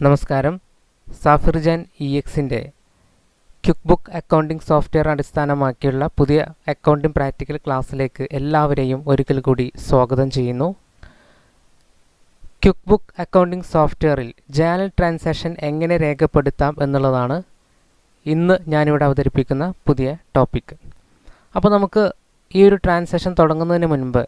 നമസ്കാരം സാഫിർജാൻ ഇ എക്സിൻ്റെ quick book accounting software അടിസ്ഥാനമാക്കിയുള്ള പുതിയ അക്കൗണ്ടിംഗ് പ്രാക്ടിക്കൽ ക്ലാസ്സിലേക്ക് എല്ലാവരെയും ഒരിക്കൽ കൂടി സ്വാഗതം ചെയ്യുന്നു ക്വിക്ക് ബുക്ക് അക്കൗണ്ടിംഗ് സോഫ്റ്റ്വെയറിൽ ജേണൽ ട്രാൻസാക്ഷൻ എങ്ങനെ രേഖപ്പെടുത്താം എന്നുള്ളതാണ് ഇന്ന് ഞാനിവിടെ അവതരിപ്പിക്കുന്ന പുതിയ ടോപ്പിക് അപ്പോൾ നമുക്ക് ഈ ഒരു ട്രാൻസാക്ഷൻ തുടങ്ങുന്നതിന് മുൻപ്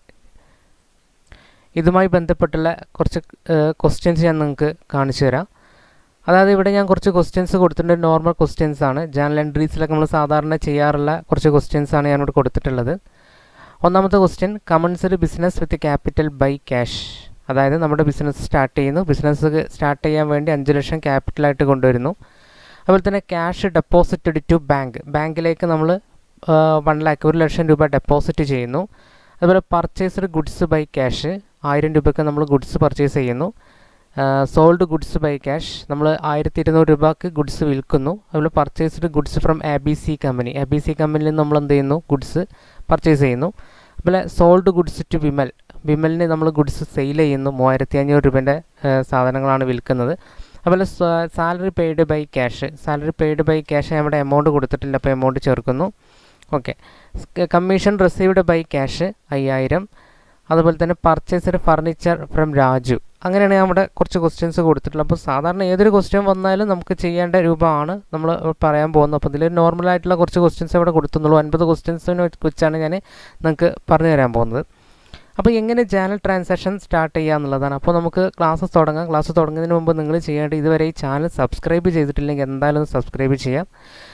ഇതുമായി ബന്ധപ്പെട്ടുള്ള കുറച്ച് ക്വസ്റ്റ്യൻസ് ഞാൻ നിങ്ങൾക്ക് കാണിച്ചു തരാം അതായത് ഇവിടെ ഞാൻ കുറച്ച് ക്വസ്റ്റ്യൻസ് കൊടുത്തിട്ടുണ്ട് നോർമൽ ക്വസ്റ്റ്യൻസ് ആണ് ജേണൽ എൻട്രീസിലൊക്കെ നമ്മൾ സാധാരണ ചെയ്യാറുള്ള കുറച്ച് ക്വസ്റ്റ്യൻസ് ആണ് ഞാനിവിടെ കൊടുത്തിട്ടുള്ളത് ഒന്നാമത്തെ question commenced business with capital by cash അതായത് നമ്മുടെ ബിസിനസ് സ്റ്റാർട്ട് ചെയ്യുന്നു ബിസിനസ് സ്റ്റാർട്ട് ചെയ്യാൻ വേണ്ടി അഞ്ച് ലക്ഷം ക്യാപിറ്റലായിട്ട് കൊണ്ടുവരുന്നു അതുപോലെ തന്നെ ക്യാഷ് ഡെപ്പോസിറ്റഡ് ടു ബാങ്ക് ബാങ്കിലേക്ക് നമ്മൾ വൺ ലാക്ക് ഒരു ലക്ഷം രൂപ ഡെപ്പോസിറ്റ് ചെയ്യുന്നു അതുപോലെ പർച്ചേസ്ഡ് ഗുഡ്സ് ബൈ ക്യാഷ് ആയിരം രൂപയ്ക്ക് നമ്മൾ ഗുഡ്സ് പർച്ചേസ് ചെയ്യുന്നു സോൾഡ് ഗുഡ്സ് ബൈ ക്യാഷ് നമ്മൾ ആയിരത്തി ഇരുന്നൂറ് രൂപയ്ക്ക് ഗുഡ്സ് വിൽക്കുന്നു അതുപോലെ purchased goods from A B C company A B C കമ്പനിയിൽ നിന്ന് നമ്മൾ എന്ത് ചെയ്യുന്നു ഗുഡ്സ് പർച്ചേസ് ചെയ്യുന്നു അതുപോലെ സോൾഡ് ഗുഡ്സ് ടു വിമൽ വിമലിന് നമ്മൾ ഗുഡ്സ് സെയിൽ ചെയ്യുന്നു മൂവായിരത്തി അഞ്ഞൂറ് രൂപേൻ്റെ സാധനങ്ങളാണ് വിൽക്കുന്നത് അതുപോലെ salary paid by cash salary paid by cash നമ്മുടെ എമൗണ്ട് കൊടുത്തിട്ടില്ല അപ്പോൾ എമൗണ്ട് ചേർക്കുന്നു okay commission received by cash അയ്യായിരം അതുപോലെ തന്നെ പർച്ചേസ്ഡ് ഫർണിച്ചർ ഫ്രം രാജു അങ്ങനെയാണ് നമ്മുടെ കുറച്ച് ക്വസ്റ്റ്യൻസ് കൊടുത്തിട്ടുള്ളത് അപ്പോൾ സാധാരണ ഏതൊരു ക്വസ്റ്റ്യൻ വന്നാലും നമുക്ക് ചെയ്യേണ്ട രൂപമാണ് നമ്മൾ പറയാൻ പോകുന്നത് അപ്പോൾ ഇതിൽ നോർമലായിട്ടുള്ള കുറച്ച് ക്വസ്റ്റ്യൻസ് ഇവിടെ കൊടുത്തുന്നുള്ളൂ അൻപത് ക്വസ്റ്റ്യൻസിനെ വെച്ചാണ് ഞാൻ നിങ്ങൾക്ക് പറഞ്ഞു തരാൻ പോകുന്നത് അപ്പോൾ എങ്ങനെ ചാനൽ ട്രാൻസാക്ഷൻ സ്റ്റാർട്ട് ചെയ്യുക എന്നുള്ളതാണ് അപ്പോൾ നമുക്ക് ക്ലാസ് തുടങ്ങാം ക്ലാസ് തുടങ്ങുന്നതിന് മുമ്പ് നിങ്ങൾ ചെയ്യേണ്ടത് ഇതുവരെ ഈ ചാനൽ സബ്സ്ക്രൈബ് ചെയ്തിട്ടില്ലെങ്കിൽ എന്തായാലും ഒന്ന് സബ്സ്ക്രൈബ് ചെയ്യാം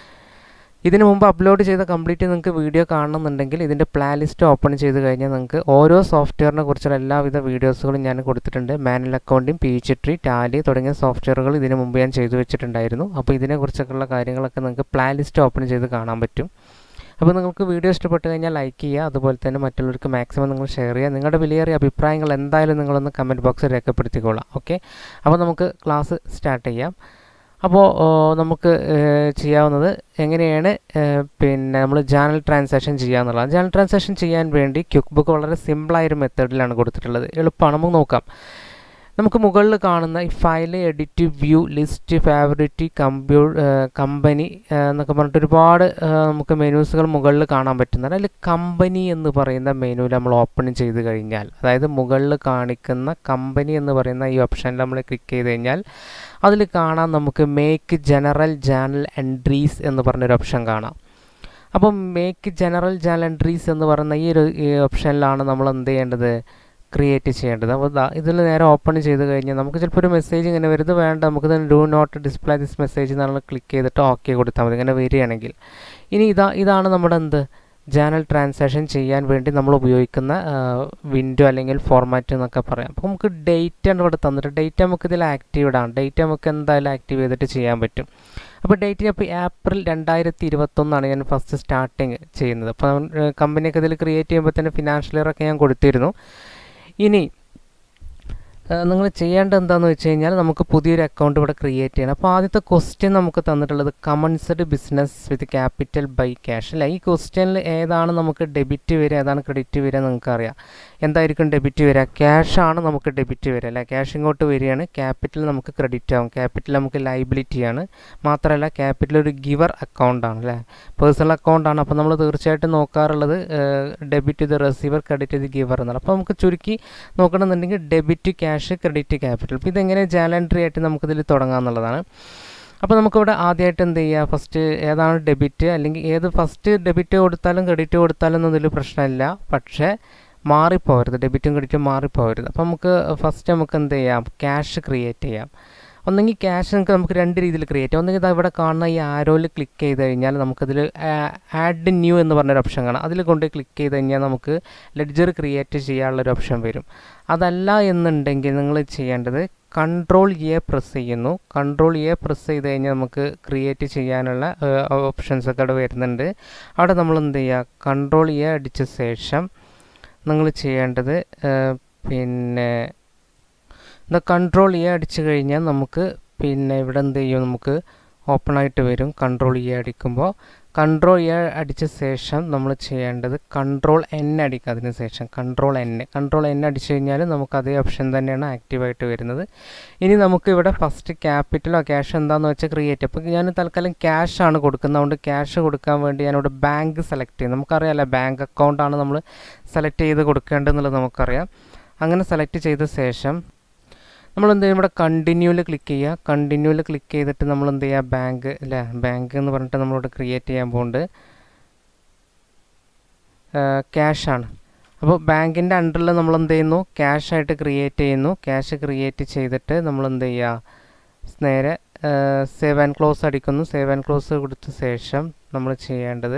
ഇതിനു മുമ്പ് അപ്ലോഡ് ചെയ്ത കംപ്ലീറ്റ് നിങ്ങൾക്ക് വീഡിയോ കാണണമെന്നുണ്ടെങ്കിൽ ഇതിൻ്റെ പ്ലാൻ ലിസ്റ്റ് ഓപ്പൺ ചെയ്ത് കഴിഞ്ഞാൽ നിങ്ങൾക്ക് ഓരോ സോഫ്റ്റ്വെയറിനെ കുറിച്ചുള്ള എല്ലാവിധ വീഡിയോസുകളും ഞാൻ കൊടുത്തിട്ടുണ്ട് manual accounting Peachtree Tally തുടങ്ങിയ സോഫ്റ്റ്വെയറുകൾ ഇതിനു മുമ്പ് ഞാൻ ചെയ്തു വെച്ചിട്ടുണ്ടായിരുന്നു അപ്പോൾ ഇതിനെക്കുറിച്ചൊക്കെയുള്ള കാര്യങ്ങളൊക്കെ നിങ്ങൾക്ക് പ്ലാൻ ലിസ്റ്റ് ഓപ്പൺ ചെയ്ത് കാണാൻ പറ്റും അപ്പോൾ നിങ്ങൾക്ക് വീഡിയോ ഇഷ്ടപ്പെട്ട് കഴിഞ്ഞാൽ ലൈക്ക് ചെയ്യുക അതുപോലെ തന്നെ മറ്റുള്ളവർക്ക് മാക്സിമം നിങ്ങൾ ഷെയർ ചെയ്യുക നിങ്ങളുടെ വിലയേറിയ അഭിപ്രായങ്ങൾ എന്തായാലും നിങ്ങളൊന്ന് കമൻറ്റ് ബോക്സിൽ രേഖപ്പെടുത്തിക്കോളാം ഓക്കെ അപ്പോൾ നമുക്ക് ക്ലാസ് സ്റ്റാർട്ട് ചെയ്യാം അപ്പോൾ നമുക്ക് ചെയ്യാവുന്നത് എങ്ങനെയാണ് പിന്നെ നമ്മൾ ജാനൽ ട്രാൻസാക്ഷൻ ചെയ്യുക എന്നുള്ളത് ജാനൽ ട്രാൻസാക്ഷൻ ചെയ്യാൻ വേണ്ടി ക്യുക്ക് ബുക്ക് വളരെ സിമ്പിളായൊരു മെത്തേഡിലാണ് കൊടുത്തിട്ടുള്ളത് എളുപ്പമാണ് നമുക്ക് നോക്കാം നമുക്ക് മുകളിൽ കാണുന്ന ഈ file edit view list favourite കമ്പ്യൂ കമ്പനി എന്നൊക്കെ പറഞ്ഞിട്ട് ഒരുപാട് നമുക്ക് മെനൂസുകൾ മുകളിൽ കാണാൻ പറ്റുന്നുണ്ട് അതിൽ കമ്പനി എന്ന് പറയുന്ന മെനുവിൽ നമ്മൾ ഓപ്പൺ ചെയ്ത് കഴിഞ്ഞാൽ അതായത് മുകളിൽ കാണിക്കുന്ന കമ്പനി എന്ന് പറയുന്ന ഈ ഓപ്ഷനിൽ നമ്മൾ ക്ലിക്ക് ചെയ്ത് കഴിഞ്ഞാൽ അതിൽ കാണാം നമുക്ക് മേക്ക് ജനറൽ ജേണൽ എൻട്രീസ് എന്ന് പറഞ്ഞൊരു ഓപ്ഷൻ കാണാം അപ്പം മേക്ക് ജനറൽ ജേണൽ എൻട്രീസ് എന്ന് പറയുന്ന ഈ ഒരു ഓപ്ഷനിലാണ് നമ്മൾ എന്ത് ചെയ്യേണ്ടത് ക്രിയേറ്റ് ചെയ്യേണ്ടത് അപ്പോൾ ഇതിൽ നേരെ ഓപ്പൺ ചെയ്ത് കഴിഞ്ഞാൽ നമുക്ക് ചിലപ്പോൾ ഒരു മെസ്സേജ് ഇങ്ങനെ വരുന്നത് വേണ്ട നമുക്ക് do not display this message നമ്മൾ ക്ലിക്ക് ചെയ്തിട്ട് ഓക്കെ കൊടുത്താൽ മതി ഇങ്ങനെ വരികയാണെങ്കിൽ ഇനി ഇതാ ഇതാണ് നമ്മുടെ എന്ത് ജേണൽ ട്രാൻസാക്ഷൻ ചെയ്യാൻ വേണ്ടി നമ്മൾ ഉപയോഗിക്കുന്ന വിൻഡോ അല്ലെങ്കിൽ ഫോർമാറ്റ് എന്നൊക്കെ പറയാം അപ്പോൾ നമുക്ക് ഡേറ്റ് ആണ് ഇവിടെ തന്നിട്ട് ഡേറ്റ് നമുക്ക് ഇതിൽ ആക്റ്റീവ്ഡ് ആണ് ഡേറ്റ് നമുക്ക് എന്തായാലും ആക്റ്റീവ് ചെയ്തിട്ട് ചെയ്യാൻ പറ്റും അപ്പോൾ ഡേറ്റ് അപ്പോൾ ഏപ്രിൽ രണ്ടായിരത്തി ഇരുപത്തൊന്നാണ് ഞാൻ ഫസ്റ്റ് സ്റ്റാർട്ടിങ് ചെയ്യുന്നത് അപ്പോൾ കമ്പനിയൊക്കെ ഇതിൽ ക്രിയേറ്റ് ചെയ്യുമ്പോൾ തന്നെ ഫിനാൻഷ്യൽ ഇയറൊക്കെ ഞാൻ കൊടുത്തിരുന്നു ഇനി നിങ്ങൾ ചെയ്യേണ്ടത് എന്താണെന്ന് വെച്ച് കഴിഞ്ഞാൽ നമുക്ക് പുതിയൊരു അക്കൗണ്ട് ഇവിടെ ക്രിയേറ്റ് ചെയ്യണം അപ്പോൾ ആദ്യത്തെ ക്വസ്റ്റ്യൻ നമുക്ക് തന്നിട്ടുള്ളത് commenced business with capital by cash അല്ല ഈ ക്വസ്റ്റ്യനിൽ ഏതാണ് നമുക്ക് ഡെബിറ്റ് വരിക ഏതാണ് ക്രെഡിറ്റ് വരിക നിങ്ങൾക്കറിയാം എന്തായിരിക്കും ഡെബിറ്റ് വരിക ക്യാഷ് ആണ് നമുക്ക് ഡെബിറ്റ് വരിക അല്ല ക്യാഷ് ഇങ്ങോട്ട് വരികയാണ് ക്യാപിറ്റൽ നമുക്ക് ക്രെഡിറ്റ് ആവും ക്യാപിറ്റൽ നമുക്ക് ലൈബിലിറ്റിയാണ് മാത്രമല്ല ക്യാപിറ്റൽ ഒരു ഗിവർ അക്കൗണ്ടാണ് അല്ലേ പേഴ്സണൽ അക്കൗണ്ടാണ് അപ്പോൾ നമ്മൾ തീർച്ചയായിട്ടും നോക്കാറുള്ളത് ഡെബിറ്റ് ഇത് റിസീവർ ക്രെഡിറ്റ് ഇത് ഗിവർ എന്നാണ് അപ്പോൾ നമുക്ക് ചുരുക്കി നോക്കണമെന്നുണ്ടെങ്കിൽ ഡെബിറ്റ് ക്യാഷ് ക്രെഡിറ്റ് ക്യാപിറ്റൽ അപ്പോൾ ഇതെങ്ങനെ ജാലൻട്രി ആയിട്ട് നമുക്കിതിൽ തുടങ്ങാമെന്നുള്ളതാണ് അപ്പോൾ നമുക്കിവിടെ ആദ്യമായിട്ട് എന്ത് ചെയ്യുക ഫസ്റ്റ് ഏതാണ് ഡെബിറ്റ് അല്ലെങ്കിൽ ഏത് ഫസ്റ്റ് ഡെബിറ്റ് കൊടുത്താലും ക്രെഡിറ്റ് കൊടുത്താലും ഒന്നും ഇതിൽ പ്രശ്നമില്ല പക്ഷേ മാറിപ്പോകരുത് ഡെബിറ്റും ക്രെഡിറ്റും മാറിപ്പോകരുത് അപ്പോൾ നമുക്ക് ഫസ്റ്റ് നമുക്ക് എന്ത് ചെയ്യാം ക്യാഷ് ക്രിയേറ്റ് ചെയ്യാം ഒന്നെങ്കിൽ ക്യാഷ് നമുക്ക് നമുക്ക് രണ്ട് രീതിയിൽ ക്രിയേറ്റ് ചെയ്യാം ഒന്നെങ്കിൽ ഇവിടെ കാണുന്ന ഈ ആരോയിൽ ക്ലിക്ക് ചെയ്ത് കഴിഞ്ഞാൽ നമുക്കതിൽ ആഡ് ന്യൂ എന്ന് പറഞ്ഞൊരു ഓപ്ഷൻ കാണാം അതിൽ കൊണ്ട് ക്ലിക്ക് ചെയ്ത് കഴിഞ്ഞാൽ നമുക്ക് ലെഡ്ജർ ക്രിയേറ്റ് ചെയ്യാനുള്ളൊരു ഓപ്ഷൻ വരും അതല്ല എന്നുണ്ടെങ്കിൽ നിങ്ങൾ ചെയ്യേണ്ടത് കൺട്രോൾ എ പ്രസ് ചെയ്യുന്നു കൺട്രോൾ എ പ്രസ് ചെയ്ത് കഴിഞ്ഞാൽ നമുക്ക് ക്രിയേറ്റ് ചെയ്യാനുള്ള ഓപ്ഷൻസ് ഒക്കെ അവിടെ വരുന്നുണ്ട് അവിടെ നമ്മൾ എന്ത് ചെയ്യുക കൺട്രോൾ എ അടിച്ച ശേഷം നിങ്ങൾ ചെയ്യേണ്ടത് പിന്നെ ഇത് കൺട്രോൾ എ അടിച്ചു കഴിഞ്ഞാൽ നമുക്ക് പിന്നെ ഇവിടെ എന്ത് ചെയ്യും നമുക്ക് ഓപ്പൺ ആയിട്ട് വരും കൺട്രോൾ എ അടിക്കുമ്പോൾ കൺട്രോൾ എ അടിച്ച ശേഷം നമ്മൾ ചെയ്യേണ്ടത് കൺട്രോൾ എൻ അടിക്കുക അതിന് ശേഷം കൺട്രോൾ എൻ കൺട്രോൾ എൻ അടിച്ചു കഴിഞ്ഞാൽ നമുക്ക് അതേ ഓപ്ഷൻ തന്നെയാണ് ആക്റ്റീവായിട്ട് വരുന്നത് ഇനി നമുക്ക് ഇവിടെ ഫസ്റ്റ് ക്യാപിറ്റലോ ക്യാഷ് എന്താണെന്ന് വെച്ചാൽ ക്രിയേറ്റ് അപ്പോൾ ഞാൻ തൽക്കാലം ക്യാഷ് ആണ് കൊടുക്കുന്നത് അതുകൊണ്ട് ക്യാഷ് കൊടുക്കാൻ വേണ്ടി ഞാനിവിടെ ബാങ്ക് സെലക്ട് ചെയ്യും നമുക്കറിയാമല്ലോ ബാങ്ക് അക്കൗണ്ടാണ് നമ്മൾ സെലക്ട് ചെയ്ത് കൊടുക്കേണ്ടതെന്നുള്ളത് നമുക്കറിയാം അങ്ങനെ സെലക്ട് ചെയ്ത ശേഷം നമ്മൾ എന്ത് ചെയ്യും ഇവിടെ കണ്ടിന്യൂവിൽ ക്ലിക്ക് ചെയ്യുക കണ്ടിന്യൂവിൽ ക്ലിക്ക് ചെയ്തിട്ട് നമ്മൾ എന്ത് ചെയ്യുക ബാങ്ക് അല്ലേ ബാങ്ക് എന്ന് പറഞ്ഞിട്ട് നമ്മളിവിടെ ക്രിയേറ്റ് ചെയ്യാൻ പോകുന്നുണ്ട് ക്യാഷാണ് അപ്പോൾ ബാങ്കിൻ്റെ അണ്ടറിൽ നമ്മൾ എന്ത് ചെയ്യുന്നു ക്യാഷായിട്ട് ക്രിയേറ്റ് ചെയ്യുന്നു ക്യാഷ് ക്രിയേറ്റ് ചെയ്തിട്ട് നമ്മൾ എന്ത് ചെയ്യുക നേരെ സേവ് ആൻഡ് ക്ലോസ് അടിക്കുന്നു സേവ് ആൻഡ് ക്ലോസ് കൊടുത്ത ശേഷം നമ്മൾ ചെയ്യേണ്ടത്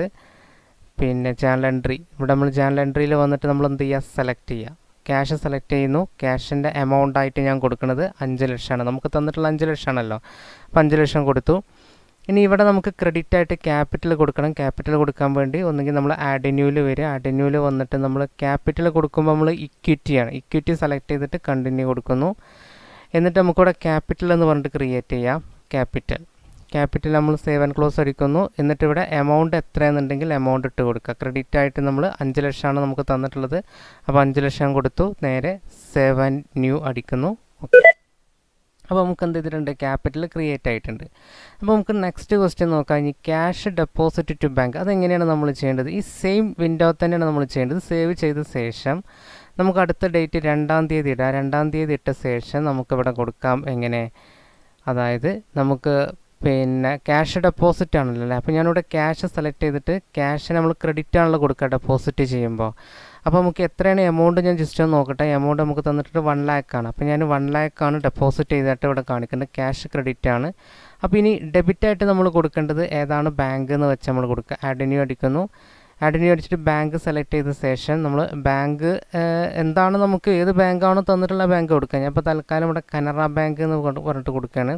പിന്നെ ചാനൽ എൻട്രി ഇവിടെ നമ്മൾ ചാനൽ എൻട്രിയിൽ വന്നിട്ട് നമ്മൾ എന്ത് ചെയ്യുക സെലക്ട് ചെയ്യുക ക്യാഷ് സെലക്ട് ചെയ്യുന്നു ക്യാഷിൻ്റെ എമൗണ്ട് ആയിട്ട് ഞാൻ കൊടുക്കുന്നത് അഞ്ച് ലക്ഷമാണ് നമുക്ക് തന്നിട്ടുള്ള അഞ്ച് ലക്ഷമാണല്ലോ അപ്പോൾ അഞ്ച് ലക്ഷം കൊടുത്തു ഇനി ഇവിടെ നമുക്ക് ക്രെഡിറ്റ് ആയിട്ട് ക്യാപിറ്റൽ കൊടുക്കണം ക്യാപിറ്റൽ കൊടുക്കാൻ വേണ്ടി ഒന്നുകിൽ നമ്മൾ ആഡിന്യൂവിൽ വരിക ആഡിന്യൂവിൽ വന്നിട്ട് നമ്മൾ ക്യാപിറ്റൽ കൊടുക്കുമ്പോൾ നമ്മൾ ഇക്വിറ്റിയാണ് ഇക്വിറ്റി സെലക്ട് ചെയ്തിട്ട് കണ്ടിന്യൂ കൊടുക്കുന്നു എന്നിട്ട് നമുക്കിവിടെ ക്യാപിറ്റൽ എന്ന് പറഞ്ഞിട്ട് ക്രിയേറ്റ് ചെയ്യാം ക്യാപിറ്റൽ ക്യാപിറ്റൽ നമ്മൾ സേവ് ആൻഡ് ക്ലോസ് അടിക്കുന്നു എന്നിട്ട് ഇവിടെ എമൗണ്ട് എത്രയെന്നുണ്ടെങ്കിൽ എമൗണ്ട് ഇട്ട് കൊടുക്കുക ക്രെഡിറ്റ് ആയിട്ട് നമ്മൾ അഞ്ച് ലക്ഷമാണ് നമുക്ക് തന്നിട്ടുള്ളത് അപ്പോൾ അഞ്ച് ലക്ഷം കൊടുത്തു നേരെ സേവ് ആൻഡ് ന്യൂ അടിക്കുന്നു ഓക്കെ അപ്പോൾ നമുക്ക് എന്ത് ചെയ്തിട്ടുണ്ട് ക്യാപിറ്റൽ ക്രിയേറ്റ് ആയിട്ടുണ്ട് അപ്പോൾ നമുക്ക് നെക്സ്റ്റ് ക്വസ്റ്റ്യൻ നോക്കാം ഇനി ക്യാഷ് ഡെപ്പോസിറ്റ് ടു ബാങ്ക് അതെങ്ങനെയാണ് നമ്മൾ ചെയ്യേണ്ടത് ഈ സെയിം വിൻഡോ തന്നെയാണ് നമ്മൾ ചെയ്യേണ്ടത് സേവ് ചെയ്ത ശേഷം നമുക്ക് അടുത്ത ഡേറ്റ് രണ്ടാം തീയതി ഇടാം രണ്ടാം തീയതി ഇട്ട ശേഷം നമുക്കിവിടെ കൊടുക്കാം എങ്ങനെ അതായത് നമുക്ക് പിന്നെ ക്യാഷ് ഡെപ്പോസിറ്റ് ആണല്ലോ അല്ലേ അപ്പോൾ ഞാനിവിടെ ക്യാഷ് സെലക്ട് ചെയ്തിട്ട് ക്യാഷ് നമ്മൾ ക്രെഡിറ്റ് ആണല്ലോ കൊടുക്കുക ഡെപ്പോസിറ്റ് ചെയ്യുമ്പോൾ അപ്പോൾ നമുക്ക് എത്രയാണ് എമൗണ്ട് ഞാൻ ജസ്റ്റ് ഒന്ന് നോക്കട്ടെ എമൗണ്ട് നമുക്ക് തന്നിട്ട് വൺ ലാക്കാണ് അപ്പോൾ ഞാൻ വൺ ലാക്കാണ് ഡെപ്പോസിറ്റ് ചെയ്തിട്ട് ഇവിടെ കാണിക്കുന്നത് ക്യാഷ് ക്രെഡിറ്റ് ആണ് അപ്പോൾ ഇനി ഡെബിറ്റായിട്ട് നമ്മൾ കൊടുക്കേണ്ടത് ഏതാണ് ബാങ്ക് എന്ന് വെച്ച് നമ്മൾ കൊടുക്കുക ആഡിന്യൂ അടിക്കുന്നു ആഡിന്യൂ അടിച്ചിട്ട് ബാങ്ക് സെലക്ട് ചെയ്ത ശേഷം നമ്മൾ ബാങ്ക് എന്താണ് നമുക്ക് ഏത് ബാങ്കാണോ തന്നിട്ടുള്ള ബാങ്ക് കൊടുക്കുക ഞാൻ ഇപ്പോൾ തൽക്കാലം ഇവിടെ കനറ ബാങ്ക് എന്ന് പറഞ്ഞിട്ട് കൊടുക്കുകയാണ്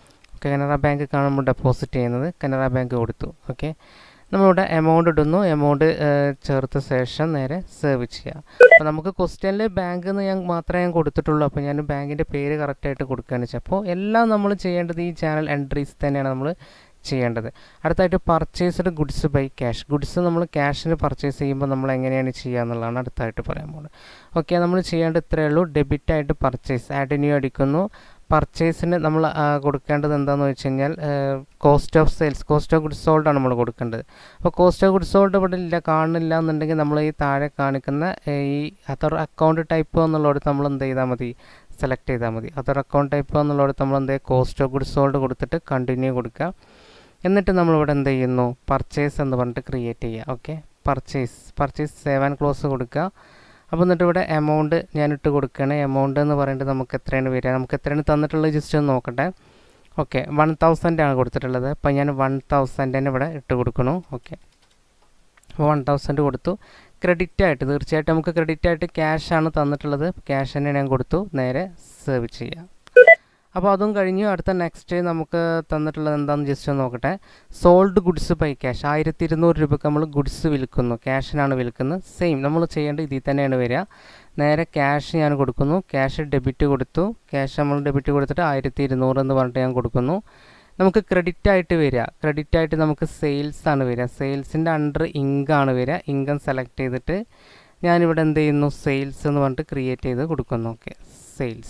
കനറ ബാങ്ക് നമ്മൾ ഡെപ്പോസിറ്റ് ചെയ്യുന്നത് കനറ ബാങ്ക് കൊടുത്തു ഓക്കെ നമ്മളിവിടെ എമൗണ്ട് ഇടുന്നു എമൗണ്ട് ചേർത്ത ശേഷം നേരെ സേവ് ചെയ്യുക അപ്പോൾ നമുക്ക് ക്വസ്റ്റ്യനിൽ ബാങ്ക് എന്ന് ഞാൻ മാത്രമേ ഞാൻ കൊടുത്തിട്ടുള്ളൂ അപ്പോൾ ഞാൻ ബാങ്കിൻ്റെ പേര് കറക്റ്റായിട്ട് കൊടുക്കുകയാണ് വെച്ചാൽ അപ്പോൾ എല്ലാം നമ്മൾ ചെയ്യേണ്ടത് ഈ ചാനൽ എൻട്രീസ് തന്നെയാണ് നമ്മൾ ചെയ്യേണ്ടത് അടുത്തായിട്ട് purchased goods by cash goods നമ്മൾ ക്യാഷിന് പർച്ചേസ് ചെയ്യുമ്പോൾ നമ്മൾ എങ്ങനെയാണ് ചെയ്യുക എന്നുള്ളതാണ് അടുത്തായിട്ട് പറയാൻ പോകുന്നത് ഓക്കെ നമ്മൾ ചെയ്യേണ്ടത് ഇത്രയേ ഉള്ളൂ ഡെബിറ്റായിട്ട് പർച്ചേസ് ആഡിന്യൂ അടിക്കുന്നു പർച്ചേസിന് നമ്മൾ കൊടുക്കേണ്ടത് എന്താണെന്ന് വെച്ച് കഴിഞ്ഞാൽ cost of sales cost of goods sold ആണ് നമ്മൾ കൊടുക്കേണ്ടത് അപ്പോൾ കോസ്റ്റ് ഓഫ് ഗുഡ്സ് സോൾഡ് ഇവിടെ ഇല്ല കാണുന്നില്ല എന്നുണ്ടെങ്കിൽ നമ്മൾ ഈ താഴെ കാണിക്കുന്ന ഈ അതർ അക്കൗണ്ട് ടൈപ്പ് എന്നുള്ളിടത്ത് നമ്മൾ എന്ത് ചെയ്താൽ മതി സെലക്ട് ചെയ്താൽ മതി അതർ അക്കൗണ്ട് ടൈപ്പ് എന്നുള്ളിടത്ത് നമ്മൾ എന്ത് ചെയ്യുക കോസ്റ്റ് ഓഫ് ഗുഡ്സ് സോൾഡ് കൊടുത്തിട്ട് കണ്ടിന്യൂ കൊടുക്കുക എന്നിട്ട് നമ്മളിവിടെ എന്ത് ചെയ്യുന്നു പർച്ചേസ് എന്ന് പറഞ്ഞിട്ട് ക്രിയേറ്റ് ചെയ്യുക okay purchase purchase save and close കൊടുക്കുക അപ്പോൾ എന്നിട്ട് ഇവിടെ എമൗണ്ട് ഞാൻ ഇട്ട് കൊടുക്കുകയാണ് എമൗണ്ട് എന്ന് പറയുന്നത് നമുക്ക് എത്രയാണ് വരിക നമുക്ക് എത്രയാണ് തന്നിട്ടുള്ളത് ജസ്റ്റ് ഒന്ന് നോക്കട്ടെ ഓക്കെ വൺ തൗസൻഡ് ആണ് കൊടുത്തിട്ടുള്ളത് അപ്പോൾ ഞാൻ വൺ തൗസൻഡ് തന്നെ ഇവിടെ ഇട്ട് കൊടുക്കണു ഓക്കെ അപ്പോൾ വൺ തൗസൻഡ് കൊടുത്തു ക്രെഡിറ്റ് ആയിട്ട് തീർച്ചയായിട്ടും നമുക്ക് ക്രെഡിറ്റ് ആയിട്ട് ക്യാഷ് ആണ് തന്നിട്ടുള്ളത് ക്യാഷ് തന്നെ ഞാൻ കൊടുത്തു നേരെ സേവ് ചെയ്യാം അപ്പോൾ അതും കഴിഞ്ഞു അടുത്ത നെക്സ്റ്റ് നമുക്ക് തന്നിട്ടുള്ളത് എന്താണെന്ന് ജസ്റ്റ് ഒന്ന് നോക്കട്ടെ സോൾഡ് ഗുഡ്സ് ബൈ ക്യാഷ് ആയിരത്തി ഇരുന്നൂറ് രൂപയ്ക്ക് നമ്മൾ ഗുഡ്സ് വിൽക്കുന്നു ക്യാഷിനാണ് വിൽക്കുന്നത് സെയിം നമ്മൾ ചെയ്യേണ്ടത് ഇതിൽ തന്നെയാണ് വരിക നേരെ ക്യാഷ് ഞാൻ കൊടുക്കുന്നു ക്യാഷ് ഡെബിറ്റ് കൊടുത്തു ക്യാഷ് നമ്മൾ ഡെബിറ്റ് കൊടുത്തിട്ട് ആയിരത്തി ഇരുന്നൂറ് എന്ന് പറഞ്ഞിട്ട് ഞാൻ കൊടുക്കുന്നു നമുക്ക് ക്രെഡിറ്റ് ആയിട്ട് വരിക ക്രെഡിറ്റ് ആയിട്ട് നമുക്ക് സെയിൽസ് ആണ് വരിക സെയിൽസിൻ്റെ അണ്ടർ ഇങ്കാണ് വരിക ഇൻകം സെലക്ട് ചെയ്തിട്ട് ഞാനിവിടെ എന്ത് ചെയ്യുന്നു സെയിൽസ് എന്ന് പറഞ്ഞിട്ട് ക്രിയേറ്റ് ചെയ്ത് കൊടുക്കുന്നു ഓക്കെ സെയിൽസ്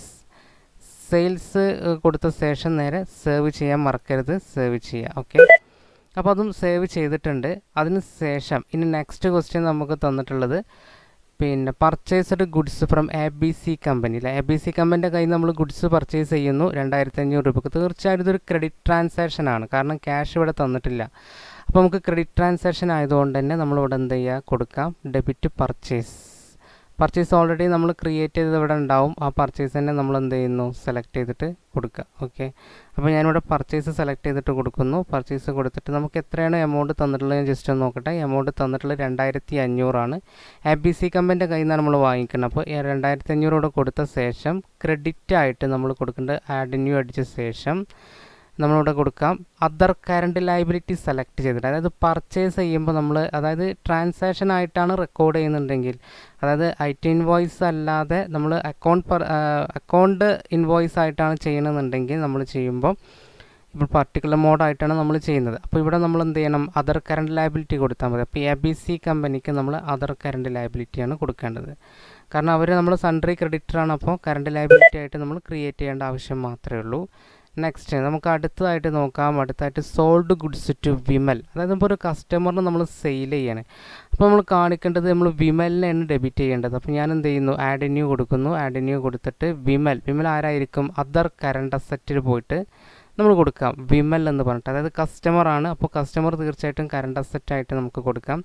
സെയിൽസ് കൊടുത്ത ശേഷം നേരെ സേവ് ചെയ്യാൻ മറക്കരുത് സേവ് ചെയ്യുക ഓക്കെ അപ്പോൾ അതും സേവ് ചെയ്തിട്ടുണ്ട് അതിന് ശേഷം ഇനി നെക്സ്റ്റ് ക്വസ്റ്റ്യൻ നമുക്ക് തന്നിട്ടുള്ളത് പിന്നെ purchased goods from A B C company അല്ലെ എ ബി സി കമ്പനിൻ്റെ കയ്യിൽ നമ്മൾ ഗുഡ്സ് പർച്ചേസ് ചെയ്യുന്നു രണ്ടായിരത്തി അഞ്ഞൂറ് രൂപക്ക് തീർച്ചയായിട്ടും ഇതൊരു ക്രെഡിറ്റ് ട്രാൻസാക്ഷൻ ആണ് കാരണം ക്യാഷ് ഇവിടെ തന്നിട്ടില്ല അപ്പോൾ നമുക്ക് ക്രെഡിറ്റ് ട്രാൻസാക്ഷൻ ആയതുകൊണ്ട് തന്നെ നമ്മളിവിടെ എന്ത് ചെയ്യുക കൊടുക്കാം ഡെബിറ്റ് പർച്ചേസ് പർച്ചേസ് ഓൾറെഡി നമ്മൾ ക്രിയേറ്റ് ചെയ്തത് ഇവിടെ ഉണ്ടാവും ആ പർച്ചേസ് തന്നെ നമ്മൾ എന്ത് ചെയ്യുന്നു സെലക്ട് ചെയ്തിട്ട് കൊടുക്കുക ഓക്കെ അപ്പോൾ ഞാനിവിടെ പർച്ചേസ് സെലക്ട് ചെയ്തിട്ട് കൊടുക്കുന്നു പർച്ചേസ് കൊടുത്തിട്ട് നമുക്ക് എത്രയാണ് എമൗണ്ട് തന്നിട്ടുള്ളത് ഞാൻ ജസ്റ്റ് ഒന്ന് നോക്കട്ടെ എമൗണ്ട് തന്നിട്ടുള്ളത് രണ്ടായിരത്തി അഞ്ഞൂറാണ് എ ബി സി കമ്പനിൻ്റെ കയ്യിൽ നിന്നാണ് നമ്മൾ വാങ്ങിക്കുന്നത് അപ്പോൾ രണ്ടായിരത്തി അഞ്ഞൂറ് കൂടെ കൊടുത്ത ശേഷം ക്രെഡിറ്റ് ആയിട്ട് നമ്മൾ കൊടുക്കേണ്ടത് ആഡിന്യൂ അടിച്ച ശേഷം നമ്മളിവിടെ കൊടുക്കാം അതർ കറണ്ട് ലൈബിലിറ്റി സെലക്ട് ചെയ്തിട്ട് അതായത് പർച്ചേസ് ചെയ്യുമ്പോൾ നമ്മൾ അതായത് ട്രാൻസാക്ഷൻ ആയിട്ടാണ് റെക്കോർഡ് ചെയ്യുന്നുണ്ടെങ്കിൽ അതായത് ഐ ടി ഇൻവോയ്സ് അല്ലാതെ നമ്മൾ അക്കൗണ്ട് അക്കൗണ്ട് ഇൻവോയ്സ് ആയിട്ടാണ് ചെയ്യണമെന്നുണ്ടെങ്കിൽ നമ്മൾ ചെയ്യുമ്പോൾ ഇപ്പോൾ പർട്ടിക്കുലർ മോഡായിട്ടാണ് നമ്മൾ ചെയ്യുന്നത് അപ്പോൾ ഇവിടെ നമ്മൾ എന്ത് ചെയ്യണം അതർ കറണ്ട് ലയബിലിറ്റി കൊടുത്താൽ മതി അപ്പോൾ എ ബി സി കമ്പനിക്ക് നമ്മൾ അതർ കറണ്ട് ലയബിലിറ്റിയാണ് കൊടുക്കേണ്ടത് കാരണം അവർ നമ്മൾ സൺട്രി ക്രെഡിറ്ററാണ് അപ്പോൾ കറണ്ട് ലയബിലിറ്റി ആയിട്ട് നമ്മൾ ക്രിയേറ്റ് ചെയ്യേണ്ട ആവശ്യം മാത്രമേ ഉള്ളൂ നെക്സ്റ്റ് നമുക്ക് അടുത്തതായിട്ട് നോക്കാം അടുത്തായിട്ട് സോൾഡ് ഗുഡ്സ് ടു വിമൽ അതായത് ഇപ്പോൾ ഒരു കസ്റ്റമറിന് നമ്മൾ സെയിൽ ചെയ്യാണ് അപ്പോൾ നമ്മൾ കാണിക്കേണ്ടത് നമ്മൾ വിമലിനെയാണ് ഡെബിറ്റ് ചെയ്യേണ്ടത് അപ്പോൾ ഞാൻ എന്ത് ചെയ്യുന്നു ആഡ് ന്യൂ കൊടുക്കുന്നു ആഡ് ന്യൂ കൊടുത്തിട്ട് വിമൽ വിമൽ ആരായിരിക്കും അതർ കറണ്ട് അസറ്റിൽ പോയിട്ട് നമ്മൾ കൊടുക്കാം വിമൽ എന്ന് പറഞ്ഞിട്ട് അതായത് കസ്റ്റമറാണ് അപ്പോൾ കസ്റ്റമർ തീർച്ചയായിട്ടും കറണ്ട് അസറ്റായിട്ട് നമുക്ക് കൊടുക്കാം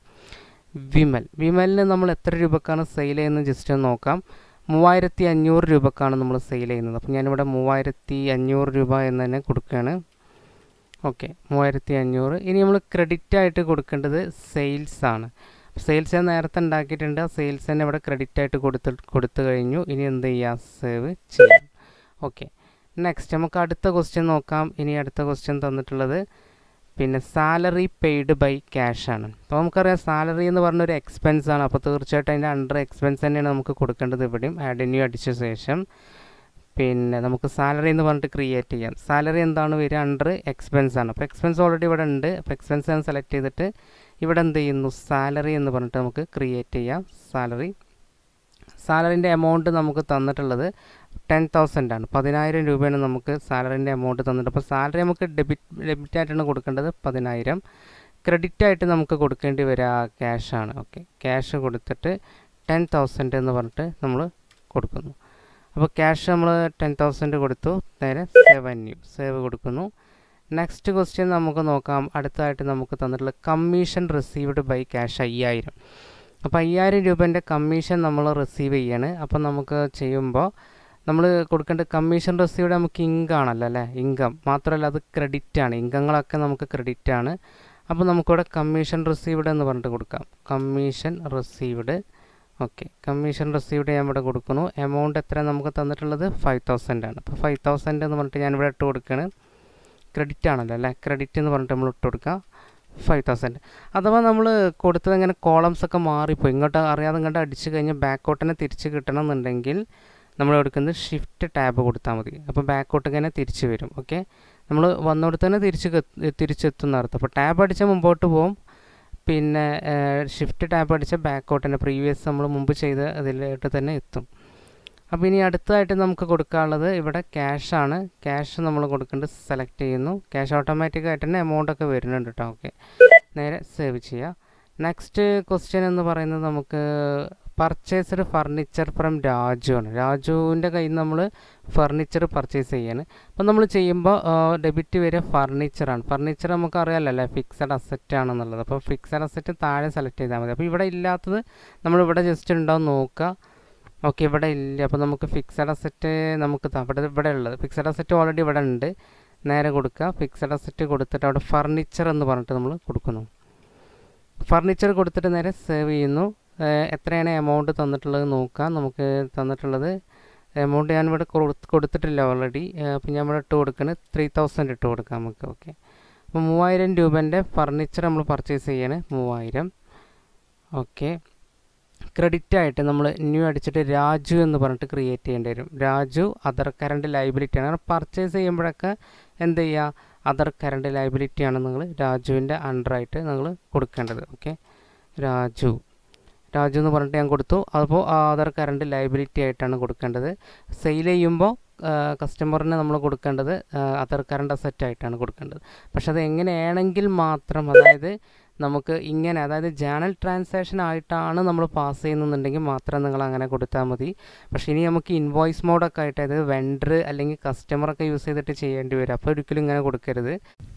വിമൽ വിമലിന് നമ്മൾ എത്ര രൂപക്കാണ് സെയിൽ ചെയ്യുന്നത് ജസ്റ്റ് ഒന്ന് നോക്കാം മൂവായിരത്തി അഞ്ഞൂറ് രൂപക്കാണ് നമ്മൾ സെയിൽ ചെയ്യുന്നത് അപ്പോൾ ഞാനിവിടെ മൂവായിരത്തി അഞ്ഞൂറ് രൂപ എന്ന് തന്നെ കൊടുക്കുകയാണ് ഓക്കെ മൂവായിരത്തി അഞ്ഞൂറ് ഇനി നമ്മൾ ക്രെഡിറ്റ് ആയിട്ട് കൊടുക്കേണ്ടത് സെയിൽസ് ആണ് സെയിൽസ് ഞാൻ നേരത്തെ ഉണ്ടാക്കിയിട്ടുണ്ട് ആ സെയിൽസ് തന്നെ ഇവിടെ ക്രെഡിറ്റ് ആയിട്ട് കൊടുത്ത് കൊടുത്തു കഴിഞ്ഞു ഇനി എന്ത് ചെയ്യുക സേവ് ചെയ്യാം ഓക്കെ നെക്സ്റ്റ് നമുക്ക് അടുത്ത ക്വസ്റ്റ്യൻ നോക്കാം ഇനി അടുത്ത ക്വസ്റ്റ്യൻ തന്നിട്ടുള്ളത് പിന്നെ സാലറി പെയ്ഡ് ബൈ ക്യാഷ് ആണ് അപ്പോൾ നമുക്കറിയാം സാലറി എന്ന് പറഞ്ഞൊരു എക്സ്പെൻസ് ആണ് അപ്പോൾ തീർച്ചയായിട്ടും അതിൻ്റെ അണ്ടർ എക്സ്പെൻസ് തന്നെയാണ് നമുക്ക് കൊടുക്കേണ്ടത് ഇവിടെയും ആഡിന്യൂ അടിച്ച ശേഷം പിന്നെ നമുക്ക് സാലറി എന്ന് പറഞ്ഞിട്ട് ക്രിയേറ്റ് ചെയ്യാം സാലറി എന്താണ് വരിക അണ്ടർ എക്സ്പെൻസ് ആണ് അപ്പോൾ എക്സ്പെൻസ് ഓൾറെഡി ഇവിടെ ഉണ്ട് അപ്പോൾ എക്സ്പെൻസ് ഞാൻ സെലക്ട് ചെയ്തിട്ട് ഇവിടെ എന്ത് ചെയ്യുന്നു സാലറി എന്ന് പറഞ്ഞിട്ട് നമുക്ക് ക്രിയേറ്റ് ചെയ്യാം സാലറി സാലറിൻ്റെ എമൗണ്ട് നമുക്ക് തന്നിട്ടുള്ളത് ടെൻ തൗസൻഡ് ആണ് പതിനായിരം രൂപയാണ് നമുക്ക് സാലറിൻ്റെ എമൗണ്ട് തന്നിട്ട് അപ്പോൾ സാലറി നമുക്ക് ഡെബിറ്റ് ഡെബിറ്റ് ആയിട്ടാണ് കൊടുക്കേണ്ടത് പതിനായിരം ക്രെഡിറ്റ് ആയിട്ട് നമുക്ക് കൊടുക്കേണ്ടി വരിക ക്യാഷ് ആണ് ഓക്കെ ക്യാഷ് കൊടുത്തിട്ട് ടെൻ തൗസൻഡ് എന്ന് പറഞ്ഞിട്ട് നമ്മൾ കൊടുക്കുന്നു അപ്പോൾ ക്യാഷ് നമ്മൾ ടെൻ തൗസൻഡ് കൊടുത്തു നേരെ സേവ് ന്യൂ സേവ് കൊടുക്കുന്നു നെക്സ്റ്റ് ക്വസ്റ്റ്യൻ നമുക്ക് നോക്കാം അടുത്തതായിട്ട് നമുക്ക് തന്നിട്ടുള്ള കമ്മീഷൻ റിസീവ്ഡ് ബൈ ക്യാഷ് അയ്യായിരം അപ്പോൾ അയ്യായിരം രൂപേൻ്റെ കമ്മീഷൻ നമ്മൾ റിസീവ് ചെയ്യാണ് അപ്പോൾ നമുക്ക് ചെയ്യുമ്പോൾ നമ്മൾ കൊടുക്കേണ്ട കമ്മീഷൻ റിസീവ്ഡ് നമുക്ക് ഇൻകം ആണല്ലോ അല്ലേ ഇൻകം മാത്രമല്ല അത് ക്രെഡിറ്റ് ആണ് ഇൻകങ്ങളൊക്കെ നമുക്ക് ക്രെഡിറ്റ് ആണ് അപ്പോൾ നമുക്കിവിടെ കമ്മീഷൻ റിസീവ്ഡ് എന്ന് പറഞ്ഞിട്ട് കൊടുക്കാം commission received okay commission received ഞാൻ ഇവിടെ കൊടുക്കുന്നു എമൗണ്ട് എത്ര നമുക്ക് തന്നിട്ടുള്ളത് ഫൈവ് തൗസൻഡ് ആണ് അപ്പോൾ ഫൈവ് തൗസൻഡ് എന്ന് പറഞ്ഞിട്ട് ഞാനിവിടെ ഇട്ട് കൊടുക്കുകയാണ് ക്രെഡിറ്റ് ആണല്ലോ അല്ലേ ക്രെഡിറ്റ് എന്ന് പറഞ്ഞിട്ട് നമ്മൾ ഇട്ട് കൊടുക്കുക ഫൈവ് തൗസൻഡ് അഥവാ നമ്മൾ കൊടുത്തത് ഇങ്ങനെ കോളംസ് ഒക്കെ മാറിപ്പോയി ഇങ്ങോട്ട് അറിയാതെ ഇങ്ങോട്ട് അടിച്ച് കഴിഞ്ഞാൽ ബാക്കോട്ടിനെ തിരിച്ച് കിട്ടണം എന്നുണ്ടെങ്കിൽ നമ്മൾ എടുക്കുന്നത് ഷിഫ്റ്റ് ടാബ് കൊടുത്താൽ മതി അപ്പോൾ ബാക്കോട്ട് ഇങ്ങനെ തിരിച്ച് വരും ഓക്കെ നമ്മൾ വന്നോടത്ത് തന്നെ തിരിച്ച് തിരിച്ചെത്തുന്ന അർത്ഥം അപ്പോൾ ടാബ് അടിച്ചാൽ മുമ്പോട്ട് പോകും പിന്നെ ഷിഫ്റ്റ് ടാബ് അടിച്ച ബാക്കോട്ടിൻ്റെ പ്രീവിയസ് നമ്മൾ മുമ്പ് ചെയ്ത അതിലോട്ട് തന്നെ എത്തും അപ്പോൾ ഇനി അടുത്തതായിട്ട് നമുക്ക് കൊടുക്കാനുള്ളത് ഇവിടെ ക്യാഷ് ആണ് ക്യാഷ് നമ്മൾ കൊടുക്കേണ്ടത് സെലക്ട് ചെയ്യുന്നു ക്യാഷ് ഓട്ടോമാറ്റിക് ആയിട്ട് തന്നെ എമൗണ്ട് ഒക്കെ വരുന്നുണ്ട് കേട്ടോ ഓക്കെ നേരെ സേവ് ചെയ്യുക നെക്സ്റ്റ് ക്വസ്റ്റ്യൻ എന്ന് പറയുന്നത് നമുക്ക് പർച്ചേസ്ഡ് ഫർണിച്ചർ ഫ്രം രാജു ആണ് രാജുവിൻ്റെ കയ്യിൽ നിന്ന് നമ്മൾ ഫർണിച്ചർ പർച്ചേസ് ചെയ്യാണ് അപ്പോൾ നമ്മൾ ചെയ്യുമ്പോൾ ഡെബിറ്റ് വരിക ഫർണിച്ചറാണ് ഫർണിച്ചർ നമുക്ക് അറിയാമല്ലോ അല്ലേ ഫിക്സഡ് അസറ്റ് ആണെന്നുള്ളത് അപ്പോൾ ഫിക്സഡ് അസറ്റ് താഴെ സെലക്ട് ചെയ്താൽ മതി അപ്പോൾ ഇവിടെ ഇല്ലാത്തത് നമ്മളിവിടെ ജസ്റ്റ് ഉണ്ടാവും നോക്കുക ഓക്കെ ഇവിടെ ഇല്ല അപ്പോൾ നമുക്ക് ഫിക്സഡ് അസറ്റ് നമുക്ക് അവിടെ ഇവിടെ ഉള്ളത് ഫിക്സഡ് അസറ്റ് ഓൾറെഡി ഇവിടെ ഉണ്ട് നേരെ കൊടുക്കുക ഫിക്സഡ് അസറ്റ് കൊടുത്തിട്ട് അവിടെ ഫർണിച്ചർ എന്ന് പറഞ്ഞിട്ട് നമ്മൾ കൊടുക്കുന്നു ഫർണിച്ചർ കൊടുത്തിട്ട് നേരെ സേവ് ചെയ്യുന്നു എത്രയാണ് എമൗണ്ട് തന്നിട്ടുള്ളത് നോക്കാം നമുക്ക് തന്നിട്ടുള്ളത് എമൗണ്ട് ഞാനിവിടെ കൊടുത്തിട്ടില്ല ഓൾറെഡി അപ്പോൾ ഞാൻ ഇവിടെ ഇട്ട് കൊടുക്കുന്നത് ത്രീ തൗസൻഡ് ഇട്ട് കൊടുക്കാം നമുക്ക് ഓക്കെ അപ്പോൾ മൂവായിരം രൂപേൻ്റെ ഫർണിച്ചർ നമ്മൾ പർച്ചേസ് ചെയ്യാണ് മൂവായിരം ഓക്കെ ക്രെഡിറ്റ് ആയിട്ട് നമ്മൾ ന്യൂ അടിച്ചിട്ട് രാജു എന്ന് പറഞ്ഞിട്ട് ക്രിയേറ്റ് ചെയ്യേണ്ടി വരും രാജു അതർ കറണ്ട് ലൈബിലിറ്റി ആണ് പർച്ചേസ് ചെയ്യുമ്പോഴൊക്കെ എന്ത് ചെയ്യുക അതർ കറണ്ട് ലൈബിലിറ്റി ആണ് നിങ്ങൾ രാജുവിൻ്റെ അണ്ടറായിട്ട് നിങ്ങൾ കൊടുക്കേണ്ടത് ഓക്കെ രാജു രാജു എന്ന് പറഞ്ഞിട്ട് ഞാൻ കൊടുത്തു അപ്പോൾ അതർ കറണ്ട് ലൈബിലിറ്റി ആയിട്ടാണ് കൊടുക്കേണ്ടത് സെയിൽ ചെയ്യുമ്പോൾ കസ്റ്റമറിന് നമ്മൾ കൊടുക്കേണ്ടത് അതർ കറണ്ട് അസറ്റ് ആയിട്ടാണ് കൊടുക്കേണ്ടത് പക്ഷെ അത് എങ്ങനെയാണെങ്കിൽ മാത്രം അതായത് നമുക്ക് ഇങ്ങനെ അതായത് ജേണൽ ട്രാൻസാക്ഷൻ ആയിട്ടാണ് നമ്മൾ പാസ് ചെയ്യുന്നുണ്ടെങ്കിൽ മാത്രം നിങ്ങൾ അങ്ങനെ കൊടുത്താൽ മതി പക്ഷേ ഇനി നമുക്ക് ഇൻവോയ്സ് മോഡൊക്കെ ആയിട്ട് അതായത് വെണ്ടർ അല്ലെങ്കിൽ കസ്റ്റമറൊക്കെ യൂസ് ചെയ്തിട്ട് ചെയ്യേണ്ടി വരും അപ്പോൾ ഒരിക്കലും ഇങ്ങനെ കൊടുക്കരുത്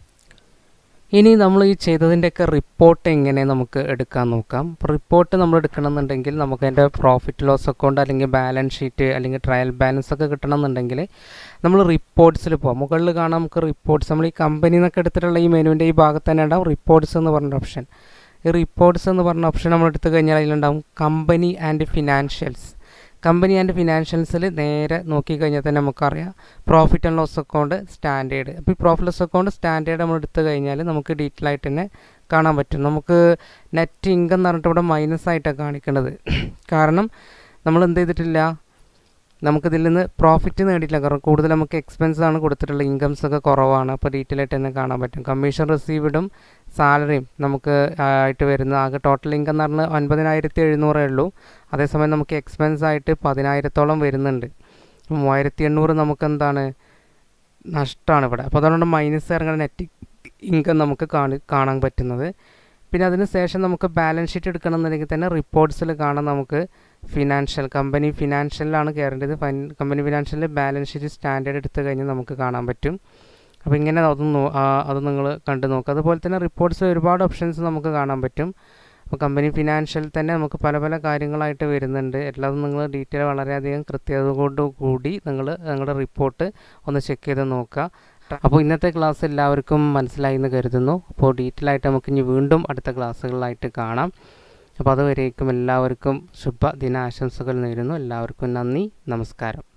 ഇനി നമ്മൾ ഈ ചെയ്തതിൻ്റെയൊക്കെ റിപ്പോർട്ട് എങ്ങനെ നമുക്ക് എടുക്കാൻ നോക്കാം റിപ്പോർട്ട് നമ്മൾ എടുക്കണമെന്നുണ്ടെങ്കിൽ നമുക്ക് അതിൻ്റെ പ്രോഫിറ്റ് ലോസ് അക്കൗണ്ട് അല്ലെങ്കിൽ ബാലൻസ് ഷീറ്റ് അല്ലെങ്കിൽ ട്രയൽ ബാലൻസ് ഒക്കെ കിട്ടണമെന്നുണ്ടെങ്കിൽ നമ്മൾ റിപ്പോർട്ട്സിൽ പോകാം മുകളിൽ കാണാം നമുക്ക് റിപ്പോർട്ട്സ് നമ്മൾ ഈ കമ്പനി എന്നൊക്കെ എടുത്തിട്ടുള്ള ഈ മെനുവിൻ്റെ ഈ ഭാഗത്ത് തന്നെ ഉണ്ടാവും റിപ്പോർട്ട്സ് എന്ന് പറഞ്ഞ ഓപ്ഷൻ ഈ റിപ്പോർട്ട്സ് എന്ന് പറഞ്ഞ ഓപ്ഷൻ നമ്മൾ എടുത്തു കഴിഞ്ഞാൽ അതിലുണ്ടാവും company and financials company and ഫിനാൻഷ്യൽസിൽ നേരെ നോക്കിക്കഴിഞ്ഞാൽ തന്നെ നമുക്കറിയാം profit and loss account standard അപ്പോൾ ഈ പ്രോഫിറ്റ് ലോസ് അക്കൗണ്ട് സ്റ്റാൻഡേർഡ് നമ്മൾ എടുത്തു കഴിഞ്ഞാൽ നമുക്ക് ഡീറ്റെയിൽ ആയിട്ട് തന്നെ കാണാൻ പറ്റും നമുക്ക് നെറ്റ് ഇൻകം എന്ന് പറഞ്ഞിട്ട് ഇവിടെ മൈനസ് ആയിട്ടാണ് കാണിക്കുന്നത് കാരണം നമ്മൾ എന്ത് ചെയ്തിട്ടില്ല നമുക്കിതിൽ നിന്ന് പ്രോഫിറ്റ് നേടിയിട്ടില്ല കാരണം കൂടുതൽ നമുക്ക് എക്സ്പെൻസ് ആണ് കൊടുത്തിട്ടുള്ളത് ഇൻകംസ് ഒക്കെ കുറവാണ് അപ്പോൾ ഡീറ്റെയിൽ ആയിട്ട് തന്നെ കാണാൻ പറ്റും കമ്മീഷൻ റിസീവ്ഡും സാലറിയും നമുക്ക് ആയിട്ട് വരുന്ന ആകെ ടോട്ടൽ ഇൻകം എന്ന് പറഞ്ഞാൽ ഒൻപതിനായിരത്തി എഴുന്നൂറേ ഉള്ളൂ അതേസമയം നമുക്ക് എക്സ്പെൻസ് ആയിട്ട് പതിനായിരത്തോളം വരുന്നുണ്ട് മൂവായിരത്തി എണ്ണൂറ് നമുക്ക് എന്താണ് നഷ്ടമാണ് ഇവിടെ അപ്പോൾ അതുകൊണ്ട് മൈനസ് ഇറങ്ങുന്ന നെറ്റ് ഇൻകം നമുക്ക് കാണി കാണാൻ പറ്റുന്നത് പിന്നെ അതിന് ശേഷം നമുക്ക് ബാലൻസ് ഷീറ്റ് എടുക്കണമെന്നുണ്ടെങ്കിൽ തന്നെ റിപ്പോർട്ട്സിൽ കാണാൻ നമുക്ക് ഫിനാൻഷ്യൽ കമ്പനി ഫിനാൻഷ്യലിലാണ് കയറേണ്ടത് കമ്പനി ഫിനാൻഷ്യലിൽ ബാലൻസ് ഷീറ്റ് സ്റ്റാൻഡേർഡ് എടുത്തു കഴിഞ്ഞാൽ നമുക്ക് കാണാൻ പറ്റും അപ്പോൾ ഇങ്ങനെ അതൊന്ന് അത് നിങ്ങൾ കണ്ടു നോക്കുക അതുപോലെ തന്നെ റിപ്പോർട്ട്സ് ഒരുപാട് ഓപ്ഷൻസ് നമുക്ക് കാണാൻ പറ്റും അപ്പോൾ കമ്പനി ഫിനാൻഷ്യൽ തന്നെ നമുക്ക് പല പല കാര്യങ്ങളായിട്ട് വരുന്നുണ്ട് എല്ലാതും നിങ്ങൾ ഡീറ്റെയിൽ വളരെയധികം കൃത്യതയോടു കൂടി നിങ്ങൾ നിങ്ങളുടെ റിപ്പോർട്ട് ഒന്ന് ചെക്ക് ചെയ്ത് നോക്കുക അപ്പോൾ ഇന്നത്തെ ക്ലാസ് എല്ലാവർക്കും മനസ്സിലായി എന്ന് കരുതുന്നു അപ്പോൾ ഡീറ്റെയിൽ ആയിട്ട് നമുക്ക് ഇനി വീണ്ടും അടുത്ത ക്ലാസ്സുകളിലായിട്ട് കാണാം അപ്പോൾ അതുവരേക്കും എല്ലാവർക്കും ശുഭ ദിനാശംസകൾ നേരുന്നു എല്ലാവർക്കും നന്ദി നമസ്കാരം